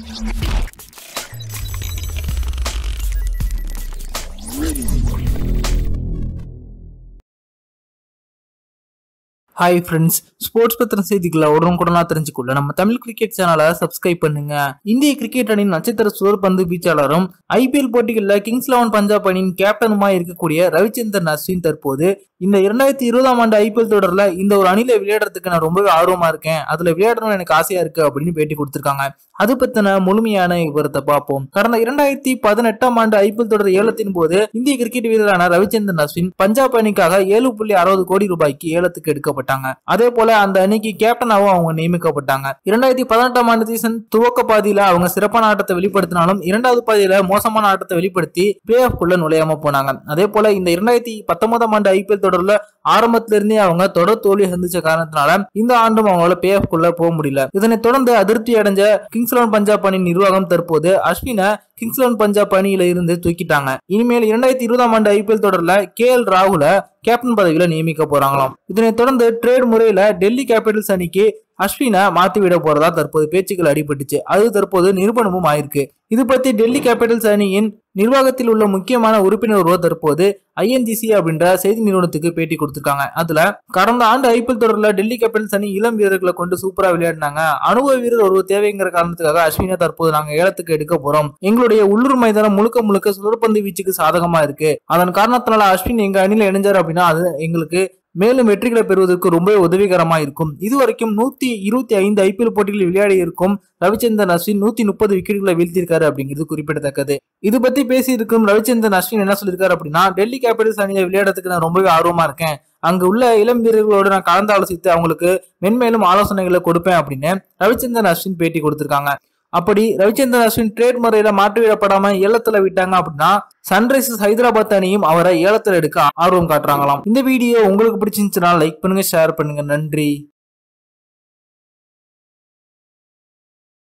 hi friends sports பத்திர செய்திகளை உடனுக்குடனா தெரிஞ்சுக்கொள்ள நம்ம தமிழ் கிரிக்கெட் சேனலை சப்ஸ்கிரைப் பண்ணுங்க இந்திய கிரிக்கெட் அணியின் நட்சத்திர சுழற்பந்து வீச்சாளரும் ஐபிஎல் போட்டிகளில் கிங்ஸ் லெவன் பஞ்சாப் அணியின் கேப்டனுமாய் இருக்கக்கூடிய ரவிச்சந்திரன் அஸ்வின் தற்போது இந்த இரண்டாயிரத்தி இருபதாம் ஆண்டு ஐபிஎல் தொடர்ல இந்த ஒரு அணில விளையாடுறதுக்கு நான் ரொம்பவே ஆர்வமா இருக்கேன் அதுல விளையாடணும்னு எனக்கு ஆசையா இருக்கு அப்படின்னு பேட்டி கொடுத்திருக்காங்க அது பத்தின முழுமையான விவரத்தை பார்ப்போம் கடந்த இரண்டாயிரத்தி பதினெட்டாம் ஆண்டு ஐபிஎல் தொடர் ஏலத்தின் போது இந்திய கிரிக்கெட் வீரரான ரவிச்சந்திரன் அஸ்வின் பஞ்சாப் அணிக்காக ஏழு புள்ளி அறுபது கோடி ரூபாய்க்கு ஏலத்துக்கு எடுக்கப்பட்டாங்க அதே போல அந்த அணிக்கு கேப்டனாகவும் அவங்க நியமிக்கப்பட்டாங்க இரண்டாயிரத்தி பதினெட்டாம் ஆண்டு சீசன் துவக்க பாதியில அவங்க சிறப்பான ஆட்டத்தை வெளிப்படுத்தினாலும் இரண்டாவது பாதியில மோசமான ஆட்டத்தை வெளிப்படுத்தி பிளே ஆஃப் குள்ள நுழையாம போனாங்க அதே போல இந்த இரண்டாயிரத்தி பத்தொன்பதாம் ஆண்டு ஐபிஎல் தொடர்ல ஆரம்பத்துல இருந்தே அவங்க தொடர் தோல்வி சந்திச்ச காரணத்தினால இந்த ஆண்டும் அவங்களால பே ஆஃப் குள்ள போக முடியல இதனைத் தொடர்ந்து அதிருப்தி அடைஞ்ச கிங்ஸ் லெவன் பஞ்சாப் அணி நிர்வாகம் தற்போது அஸ்வினை கிங்ஸ் லெவன் பஞ்சாப் அணியில இருந்து தூக்கிட்டாங்க இனிமேல் இரண்டாயிரத்தி இருபதாம் ஆண்டு ஐபிஎல் தொடர்ல கே எல் ராகுல கேப்டன் பதவியில நியமிக்க போறாங்களாம் இதனைத் தொடர்ந்து ட்ரேட் முறையில டெல்லி கேபிட்டல்ஸ் அணிக்கு அஸ்வினை மாத்திவிட போறதா தற்போது பேச்சுக்கள் அடிபட்டுச்சு அது தற்போது நிரூபணமும் ஆயிருக்கு இது பத்தி டெல்லி கேபிட்டல்ஸ் அணியின் நிர்வாகத்தில் உள்ள முக்கியமான உறுப்பினர் ஒருவர் தற்போது ஐஎன்ஜிசி அப்படின்ற செய்தி நிறுவனத்துக்கு பேட்டி கொடுத்திருக்காங்க அதுல கடந்த ஆண்டு ஐபிஎல் தொடர்ல டெல்லி கேபிட்டல்ஸ் அணி இளம் வீரர்களை கொண்டு சூப்பரா விளையாடினாங்க அனுபவ வீரர் ஒருவர் தேவைங்கிற காரணத்துக்காக அஸ்வினை தற்போது நாங்க ஏலத்துக்கு எடுக்க போறோம் எங்களுடைய உள்ளூர் மைதானம் முழுக்க முழுக்க சுழற்பந்து வீச்சுக்கு சாதகமா இருக்கு அதன் காரணத்தினால அஸ்வின் எங்க அணியில இணைஞ்சார் அப்படின்னா அது எங்களுக்கு மேலும் வெற்றிகளை பெறுவதற்கு ரொம்பவே உதவிகரமா இருக்கும் இதுவரைக்கும் நூத்தி இருபத்தி ஐந்து ஐபிஎல் போட்டிகளில் விளையாடி இருக்கும் ரவிச்சந்திரன் அஸ்வின் நூத்தி முப்பது விக்கெட்டுகளை வீழ்த்திருக்காரு அப்படிங்கிறது குறிப்பிடத்தக்கது இது பத்தி பேசி இருக்கும் ரவிச்சந்திரன் அஸ்வின் என்ன சொல்லியிருக்காரு அப்படின்னா டெல்லி கேபிட்டல்ஸ் அணியை விளையாடுறதுக்கு நான் ரொம்பவே ஆர்வமா இருக்கேன் அங்க உள்ள இளம் வீரர்களோடு நான் கலந்து ஆலோசித்து அவங்களுக்கு மென்மேலும் ஆலோசனைகளை கொடுப்பேன் அப்படின்னு ரவிச்சந்திரன் அஸ்வின் பேட்டி கொடுத்திருக்காங்க அப்படி ரவிச்சந்திரன் அஸ்வின் ட்ரேட் முறையில மாற்றிவிடப்படாம ஏலத்துல விட்டாங்க அப்படின்னா சன்ரைசர்ஸ் ஹைதராபாத் அணியும் அவரை ஏலத்துல எடுக்க ஆர்வம் காட்டுறாங்களாம் இந்த வீடியோ உங்களுக்கு பிடிச்சிருந்துச்சுன்னா லைக் பண்ணுங்க ஷேர் பண்ணுங்க நன்றி